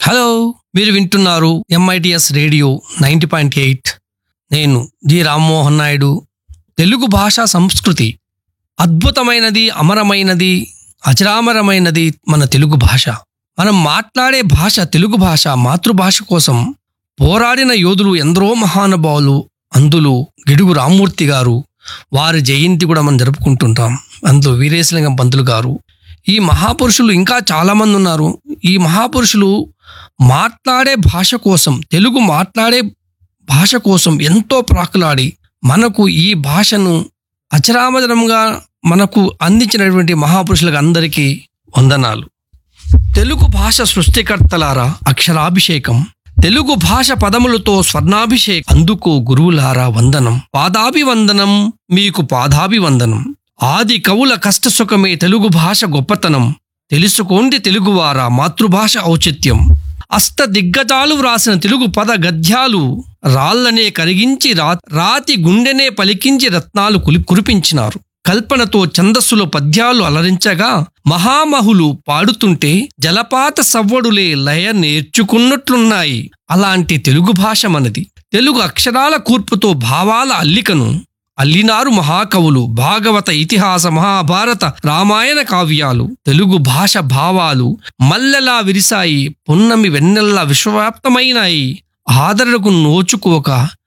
hello మీరు వింటున్నారు MITS radio ninety point eight నేను జి రామ్మోహన్ నాయుడు తెలుగు భాషా సంస్కృతి అద్భుతమైనది అమరమైనది అజరామరమైనది మన తెలుగు భాష మనం మాట్లాడే భాష తెలుగు భాష మాతృభాష కోసం పోరాడిన యోధులు ఎందరో మహానుభావులు అందులో గిడుగు రామ్మూర్తి గారు వారి జయంతి కూడా మనం జరుపుకుంటుంటాం అందులో వీరేశలింగం పంతులు గారు ఈ మహాపురుషులు ఇంకా చాలామంది ఉన్నారు ఈ మహాపురుషులు మాట్లాడే భాష కోసం తెలుగు మాట్లాడే భాష కోసం ఎంతో ప్రాకులాడి మనకు ఈ భాషను అచరామచరంగా మనకు అందించినటువంటి మహాపురుషులకు అందరికీ వందనాలు తెలుగు భాష సృష్టికర్తలారా అక్షరాభిషేకం తెలుగు భాష పదములతో స్వర్ణాభిషేకం అందుకో గురువులారా వందనం పాదాభివందనం మీకు పాదాభివందనం ఆది కవుల కష్ట సుఖమే తెలుగు భాష గొప్పతనం తెలుసుకోండి తెలుగువారా మాతృభాష ఔచిత్యం అష్ట దిగ్గజాలు వ్రాసిన తెలుగు పద గద్యాలు రాళ్లనే కరిగించి రా రాతి గుండెనే పలికించి రత్నాలు కులి కురిపించినారు కల్పనతో ఛందస్సులో పద్యాలు అలరించగా మహామహులు పాడుతుంటే జలపాత సవ్వడులే లయ నేర్చుకున్నట్లున్నాయి అలాంటి తెలుగు భాష మనది తెలుగు అక్షరాల కూర్పుతో భావాల అల్లికను అల్లినారు మహాకవులు భాగవత ఇతిహాస మహాభారత రామాయణ కావ్యాలు తెలుగు భాష భావాలు మల్లెలా విరిసాయి పున్నమి వెన్నెల్లా విశ్వవ్యాప్తమైనాయి ఆదరణకు నోచుకోక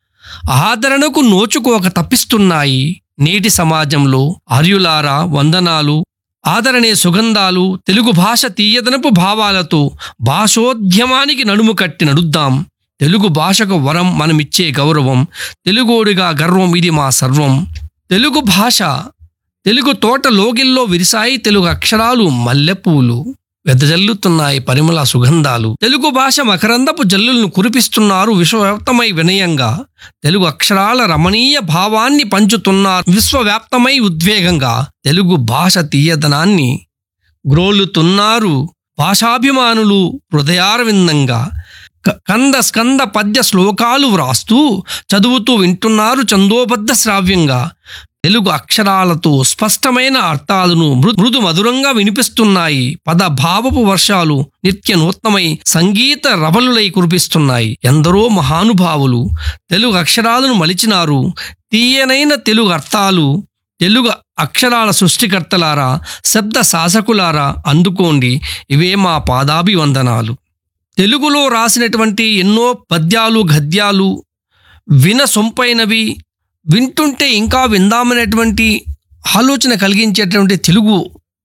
ఆదరణకు నోచుకోక తప్పిస్తున్నాయి నేటి సమాజంలో ఆర్యులారా వందనాలు ఆదరణే సుగంధాలు తెలుగు భాష తీయదనపు భావాలతో భాషోద్యమానికి నడుము కట్టి నడుద్దాం తెలుగు భాషకు వరం మనమిచ్చే గౌరవం తెలుగోడిగా గర్వం ఇది మా సర్వం తెలుగు భాష తెలుగు తోట లోగిల్లో విరిసాయి తెలుగు అక్షరాలు మల్లెపూలు వెదజల్లుతున్నాయి పరిమళ సుగంధాలు తెలుగు భాష మకరందపు జల్లులను కురిపిస్తున్నారు విశ్వవ్యాప్తమై వినయంగా తెలుగు అక్షరాల రమణీయ భావాన్ని పంచుతున్నారు విశ్వవ్యాప్తమై ఉద్వేగంగా తెలుగు భాష తీయదనాన్ని గ్రోలుతున్నారు భాషాభిమానులు హృదయారవిందంగా క- కంద స్కంద పద్య శ్లోకాలు వ్రాస్తూ చదువుతూ వింటున్నారు చందోబద్ధ శ్రావ్యంగా తెలుగు అక్షరాలతో స్పష్టమైన అర్థాలను మృ- మృదు మధురంగా వినిపిస్తున్నాయి పద భావపు వర్షాలు నిత్య నూత్నమై సంగీత రవలులై కురిపిస్తున్నాయి ఎందరో మహానుభావులు తెలుగు అక్షరాలను మలిచినారు తీయనైన తెలుగు అర్థాలు తెలుగు అక్షరాల సృష్టికర్తలారా శబ్ద శాసకులారా అందుకోండి ఇవే మా పాదాభివందనాలు తెలుగులో రాసినటువంటి ఎన్నో పద్యాలు గద్యాలు విన సొంపైనవి వింటుంటే ఇంకా విందామనేటువంటి ఆలోచన కలిగించేటువంటి తెలుగు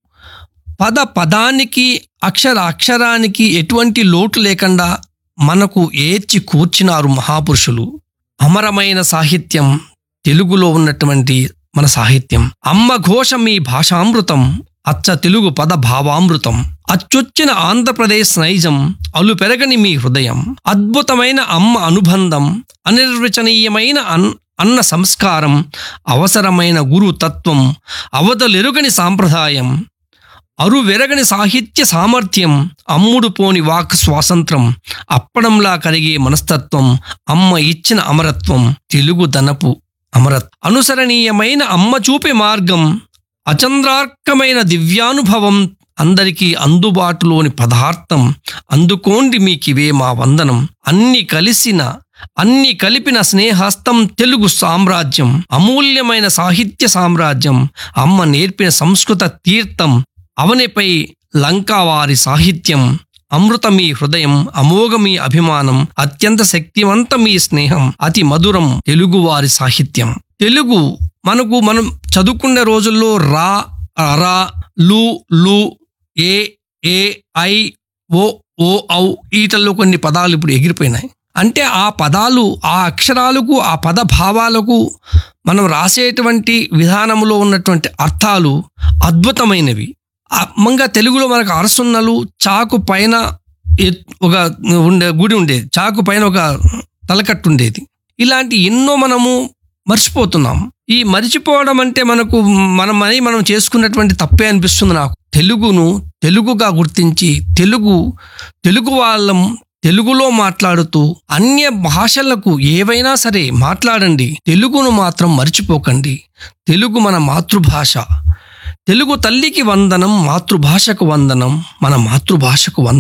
పద పదానికి అక్షర అక్షరానికి ఎటువంటి లోటు లేకుండా మనకు ఏర్చి కూర్చినారు మహాపురుషులు అమరమైన సాహిత్యం తెలుగులో ఉన్నటువంటి మన సాహిత్యం అమ్మ ఘోష మీ భాషామృతం అచ్చ తెలుగు పద భావామృతం అచ్చొచ్చిన ఆంధ్రప్రదేశ్ నైజం అలు పెరగని మీ హృదయం అద్భుతమైన అమ్మ అనుబంధం అనిర్వచనీయమైన అన్ అన్న సంస్కారం అవసరమైన గురు తత్వం అవదలెరుగని సాంప్రదాయం అరువెరగని సాహిత్య సామర్థ్యం అమ్ముడు పోని వాక్ స్వాతంత్రం అప్పడంలా కరిగే మనస్తత్వం అమ్మ ఇచ్చిన అమరత్వం తెలుగు దనపు అమరత్ అనుసరణీయమైన అమ్మ చూపే మార్గం అచంద్రార్కమైన దివ్యానుభవం అందరికీ అందుబాటులోని పదార్థం అందుకోండి మీకివే మా వందనం అన్ని కలిసిన అన్ని కలిపిన స్నేహస్తం తెలుగు సామ్రాజ్యం అమూల్యమైన సాహిత్య సామ్రాజ్యం అమ్మ నేర్పిన సంస్కృత తీర్థం అవనిపై లంకావారి సాహిత్యం అమృత మీ హృదయం అమోఘ మీ అభిమానం అత్యంత శక్తివంత మీ స్నేహం అతి మధురం తెలుగువారి సాహిత్యం తెలుగు మనకు మనం చదువుకునే రోజుల్లో రా రా లు లు ఏ ఏ ఐ ఓ ఓ ఔ ఈటల్లో కొన్ని పదాలు ఇప్పుడు ఎగిరిపోయినాయి అంటే ఆ పదాలు ఆ అక్షరాలకు ఆ పద భావాలకు మనం రాసేటువంటి విధానంలో ఉన్నటువంటి అర్థాలు అద్భుతమైనవి మంగా తెలుగులో మనకు అరసున్నలు చాకు పైన ఎత్- ఒక ఉండే గుడి ఉండేది చాకు పైన ఒక తలకట్టు ఉండేది ఇలాంటి ఎన్నో మనము మర్చిపోతున్నాం ఈ మర్చిపోవడం అంటే మనకు మనమని మనం చేసుకున్నటువంటి తప్పే అనిపిస్తుంది నాకు తెలుగును తెలుగుగా గుర్తించి తెలుగు తెలుగు వాళ్ళం తెలుగులో మాట్లాడుతూ అన్య భాషలకు ఏవైనా సరే మాట్లాడండి తెలుగును మాత్రం మర్చిపోకండి తెలుగు మన మాతృభాష తెలుగు తల్లికి వందనం మాతృభాషకు వందనం మన మాతృభాషకు వందనం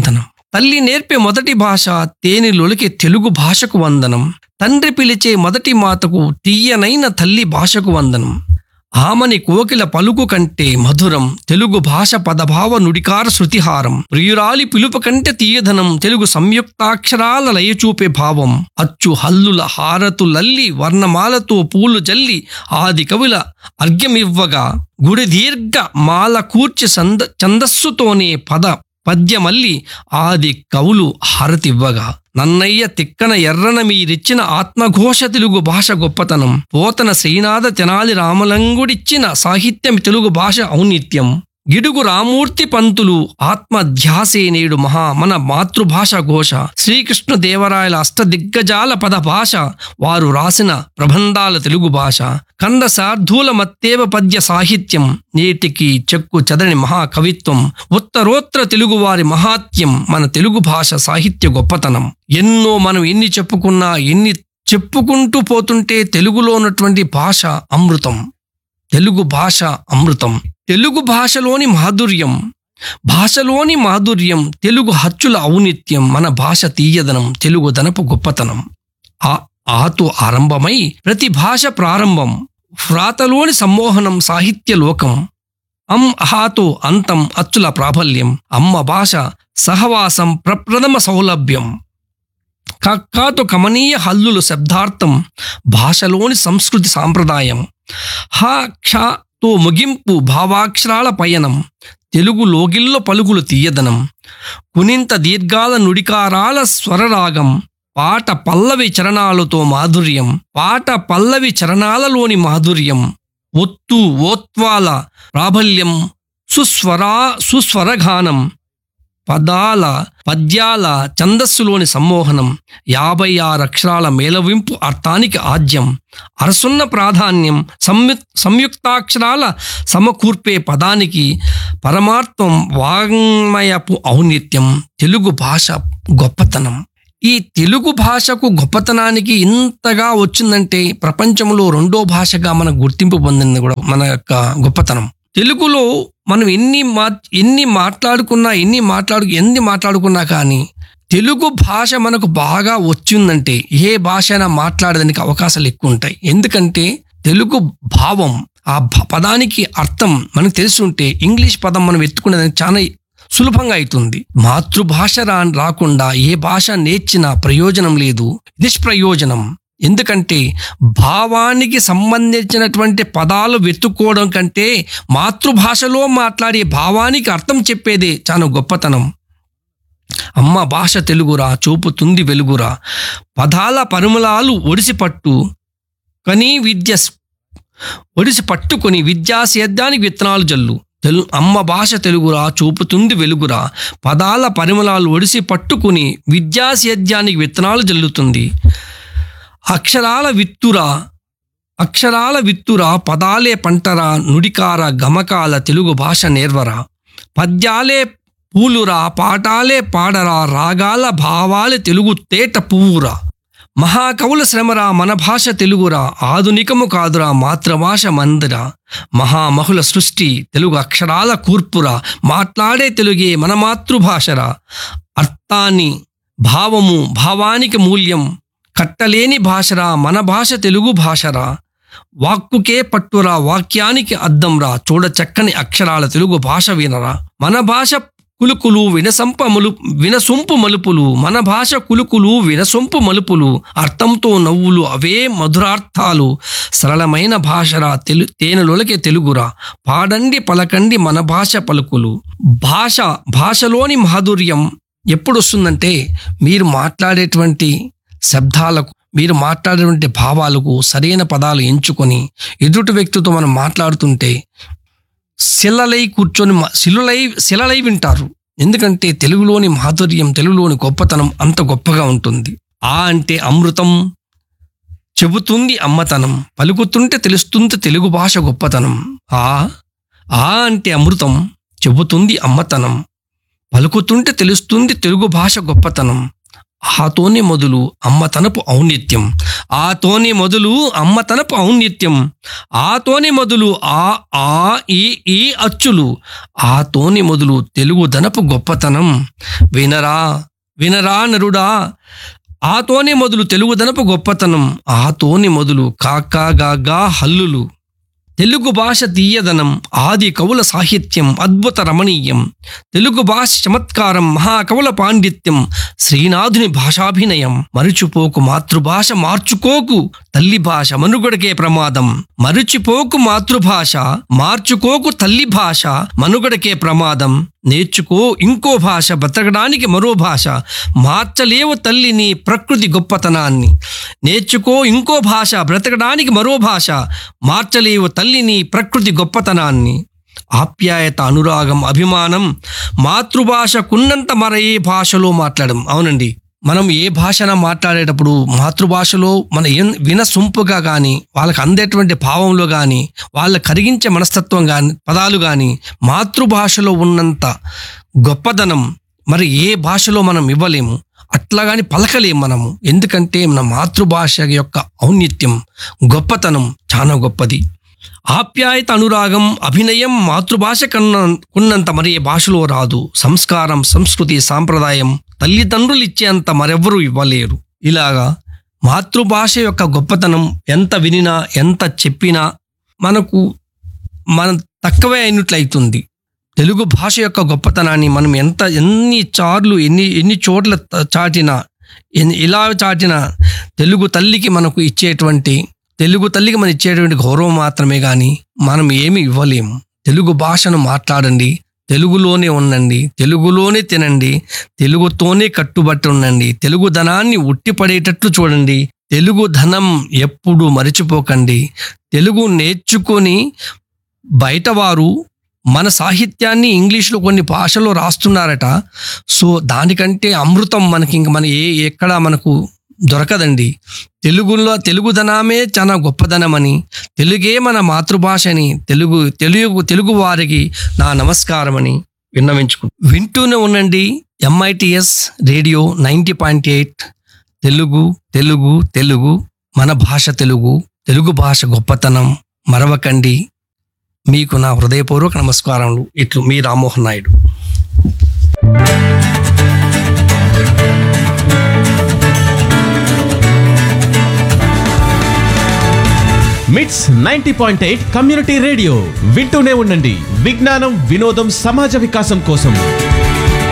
తల్లి నేర్పే మొదటి భాష తేనెలొలికే తెలుగు భాషకు వందనం తండ్రి పిలిచే మొదటి మాతకు తీయనైన తల్లి భాషకు వందనం ఆమని కోకిల పలుకు కంటే మధురం తెలుగు భాష పదభావ నుడికార శృతిహారం ప్రియురాలి పిలుపు కంటే తీయధనం తెలుగు సంయుక్తాక్షరాల లయచూపే భావం అచ్చు హల్లుల హారతులల్లి వర్ణమాలతో పూలు జల్లి ఆది కవుల అర్ఘ్యమివ్వగా గుడి దీర్ఘ మాల కూర్చి సంద ఛందస్సుతోనే పద పద్యమల్లి ఆది కవులు హారతివ్వగా నన్నయ్య తిక్కన ఎర్రన మీరిచ్చిన ఆత్మఘోష తెలుగు భాష గొప్పతనం పోతన శ్రీనాథ తెనాలి రామలంగుడిచ్చిన సాహిత్యం తెలుగు భాష ఔన్నిత్యం గిడుగు రామూర్తి పంతులు ఆత్మధ్యాసే నేడు మహా మన మాతృభాష ఘోష శ్రీకృష్ణ దేవరాయల అష్టదిగ్గజాల పద భాష వారు రాసిన ప్రబంధాల తెలుగు భాష కంద శార్ధూల మత్తేవ పద్య సాహిత్యం నేటికి చెక్కు చెదరని మహాకవిత్వం ఉత్తరోత్తర తెలుగువారి మహాత్యం మన తెలుగు భాష సాహిత్య గొప్పతనం ఎన్నో మనం ఎన్ని చెప్పుకున్నా ఎన్ని చెప్పుకుంటూ పోతుంటే తెలుగులో ఉన్నటువంటి భాష అమృతం తెలుగు భాష అమృతం తెలుగు భాషలోని మాధుర్యం భాషలోని మాధుర్యం తెలుగు హచ్చుల ఔనిత్యం మన భాష తీయదనం తెలుగుదనపు గొప్పతనం ఆ ఆతో ఆరంభమై ప్రతి భాష ప్రారంభం వ్రాతలోని సమ్మోహనం సాహిత్య లోకం అం అహాతో అంతం అచ్చుల ప్రాబల్యం అమ్మ భాష సహవాసం ప్రప్రథమ సౌలభ్యం కక్కాతో కమనీయ హల్లులు శబ్దార్థం భాషలోని సంస్కృతి సాంప్రదాయం హ క్షతో ముగింపు భావాక్షరాల పయనం తెలుగు లోగిల్లో పలుకులు తీయదనం కునింత దీర్ఘాల నుడికారాల స్వరరాగం పాట పల్లవి చరణాలతో మాధుర్యం పాట పల్లవి చరణాలలోని మాధుర్యం ఒత్తు ఓత్వాల ప్రాబల్యం సుస్వరా సుస్వరగానం పదాల పద్యాల ఛందస్సులోని సమ్మోహనం యాభై ఆరు అక్షరాల మేలవింపు అర్థానికి ఆద్యం అరసున్న ప్రాధాన్యం సంయుక్ సంయుక్తాక్షరాల సమకూర్పే పదానికి పరమార్థం వాంగ్మయపు ఔన్నిత్యం తెలుగు భాష గొప్పతనం ఈ తెలుగు భాషకు గొప్పతనానికి ఇంతగా వచ్చిందంటే ప్రపంచంలో రెండో భాషగా మన గుర్తింపు పొందింది కూడా మన యొక్క గొప్పతనం తెలుగులో మనం ఎన్ని మా ఎన్ని మాట్లాడుకున్నా ఎన్ని మాట్లాడు ఎన్ని మాట్లాడుకున్నా కానీ తెలుగు భాష మనకు బాగా వచ్చిందంటే ఏ భాష అయినా మాట్లాడడానికి అవకాశాలు ఎక్కువ ఉంటాయి ఎందుకంటే తెలుగు భావం ఆ భ- పదానికి అర్థం మనకు తెలిసి ఉంటే ఇంగ్లీష్ పదం మనం ఎత్తుకునేదానికి చాలా సులభంగా అవుతుంది మాతృభాష రా రాకుండా ఏ భాష నేర్చినా ప్రయోజనం లేదు నిష్ప్రయోజనం ఎందుకంటే భావానికి సంబంధించినటువంటి పదాలు వెతుక్కోవడం కంటే మాతృభాషలో మాట్లాడే భావానికి అర్థం చెప్పేదే చాలా గొప్పతనం అమ్మ భాష తెలుగురా చూపుతుంది వెలుగురా పదాల పరిమళాలు ఒడిసి పట్టు కని విద్య స్- ఒడిసి పట్టుకొని విద్యా సేద్యానికి విత్తనాలు జల్లు తెలు అమ్మ భాష తెలుగురా చూపుతుంది వెలుగురా పదాల పరిమళాలు ఒడిసి పట్టుకుని విద్యా సేద్యానికి విత్తనాలు జల్లుతుంది అక్షరాల విత్తురా అక్షరాల విత్తురా పదాలే పంటరా నుడికార గమకాల తెలుగు భాష నేర్వరా పద్యాలే పూలురా పాటాలే పాడరా రాగాల భావాలే తెలుగు తేట పువ్వురా మహాకవుల శ్రమరా మన భాష తెలుగురా ఆధునికము కాదురా మాతృభాష మందిరా మహామహుల సృష్టి తెలుగు అక్షరాల కూర్పురా మాట్లాడే తెలుగే మన మాతృభాషరా అర్థాన్ని భావము భావానికి మూల్యం కట్టలేని భాషరా మన భాష తెలుగు భాషరా వాక్కుకే పట్టురా వాక్యానికి అద్దంరా చూడ చక్కని అక్షరాల తెలుగు భాష వినరా మన భాష కులుకులు వినసంప మలు వినసొంపు మలుపులు మన భాష కులుకులు వినసొంపు మలుపులు అర్థంతో నవ్వులు అవే మధురార్థాలు సరళమైన భాషరా తెలు తేనెలొలకే తెలుగురా పాడండి పలకండి మన భాష పలుకులు భాష భాషలోని మాధుర్యం ఎప్పుడు వస్తుందంటే మీరు మాట్లాడేటువంటి శబ్దాలకు మీరు మాట్లాడేటువంటి భావాలకు సరైన పదాలు ఎంచుకొని ఎదుటి వ్యక్తితో మనం మాట్లాడుతుంటే శిలలై కూర్చొని మ- శిలులై శిలలై వింటారు ఎందుకంటే తెలుగులోని మాధుర్యం తెలుగులోని గొప్పతనం అంత గొప్పగా ఉంటుంది ఆ అంటే అమృతం చెబుతుంది అమ్మతనం పలుకుతుంటే తెలుస్తుంది తెలుగు భాష గొప్పతనం ఆ ఆ అంటే అమృతం చెబుతుంది అమ్మతనం పలుకుతుంటే తెలుస్తుంది తెలుగు భాష గొప్పతనం ఆతోనే మొదలు అమ్మతనపు ఔన్నిత్యం ఆతోనే మొదలు అమ్మతనపు ఔన్నిత్యం ఆతోనే మొదలు ఆ ఆ ఈ ఈ అచ్చులు ఆతోనే మొదలు తెలుగు దనపు గొప్పతనం వినరా వినరా నరుడా ఆతోనే మొదలు తెలుగు దనపు గొప్పతనం ఆతోనే మొదలు కాకా గాగా హల్లులు తెలుగు భాష తీయదనం ఆది కవుల సాహిత్యం అద్భుత రమణీయం తెలుగు భాష చమత్కారం మహాకవుల పాండిత్యం శ్రీనాథుని భాషాభినయం మరుచిపోకు మాతృభాష మార్చుకోకు తల్లి భాష మనుగడకే ప్రమాదం మరుచిపోకు మాతృభాష మార్చుకోకు తల్లి భాష మనుగడకే ప్రమాదం నేర్చుకో ఇంకో భాష బతకడానికి మరో భాష మార్చలేవు తల్లిని ప్రకృతి గొప్పతనాన్ని నేర్చుకో ఇంకో భాష బ్రతకడానికి మరో భాష మార్చలేవు తల్లిని ప్రకృతి గొప్పతనాన్ని ఆప్యాయత అనురాగం అభిమానం మాతృభాషకున్నంత మర ఏ భాషలో మాట్లాడడం అవునండి మనం ఏ భాషన మాట్లాడేటప్పుడు మాతృభాషలో మన ఎన్- వినసొంపుగా కానీ వాళ్ళకి అందేటువంటి భావంలో కానీ వాళ్ళ కరిగించే మనస్తత్వం కానీ పదాలు కానీ మాతృభాషలో ఉన్నంత గొప్పదనం మరి ఏ భాషలో మనం ఇవ్వలేము అట్లాగాని పలకలేము మనము ఎందుకంటే మన మాతృభాష యొక్క ఔన్నిత్యం గొప్పతనం చాలా గొప్పది ఆప్యాయత అనురాగం అభినయం మాతృభాష కన్నా ఉన్నంత మరి ఏ భాషలో రాదు సంస్కారం సంస్కృతి సాంప్రదాయం తల్లిదండ్రులు ఇచ్చేంత మరెవ్వరూ ఇవ్వలేరు ఇలాగా మాతృభాష యొక్క గొప్పతనం ఎంత వినినా ఎంత చెప్పినా మనకు మనం తక్కువే అయినట్లయితుంది తెలుగు భాష యొక్క గొప్పతనాన్ని మనం ఎంత ఎన్ని చార్లు ఎన్ని ఎన్ని చోట్ల త- చాటినా ఎన్ని ఇలా చాటినా తెలుగు తల్లికి మనకు ఇచ్చేటువంటి తెలుగు తల్లికి మనం ఇచ్చేటువంటి గౌరవం మాత్రమే కానీ మనం ఏమి ఇవ్వలేము తెలుగు భాషను మాట్లాడండి తెలుగులోనే ఉండండి తెలుగులోనే తినండి తెలుగుతోనే కట్టుబట్టి ఉండండి తెలుగు ధనాన్ని ఉట్టిపడేటట్లు చూడండి తెలుగు ధనం ఎప్పుడు మరిచిపోకండి తెలుగు నేర్చుకొని బయటవారు మన సాహిత్యాన్ని ఇంగ్లీష్లో కొన్ని భాషలో రాస్తున్నారట సో దానికంటే అమృతం మనకి ఇంక మన ఏ ఎక్కడ మనకు దొరకదండి తెలుగులో తెలుగుదనమే చాలా గొప్పదనమని తెలుగే మన మాతృభాష అని తెలుగు తెలుగు తెలుగు వారికి నా నమస్కారం అని విన్నవించుకు వింటూనే ఉండండి MITS radio ninety point eight Telugu Telugu Telugu మన భాష తెలుగు తెలుగు భాష గొప్పతనం మరవకండి మీకు నా హృదయపూర్వక నమస్కారములు ఇట్లు మీ Rammohan Naidu MITS ninety point eight community radio వింటూనే ఉండండి విజ్ఞానం వినోదం సమాజ వికాసం కోసం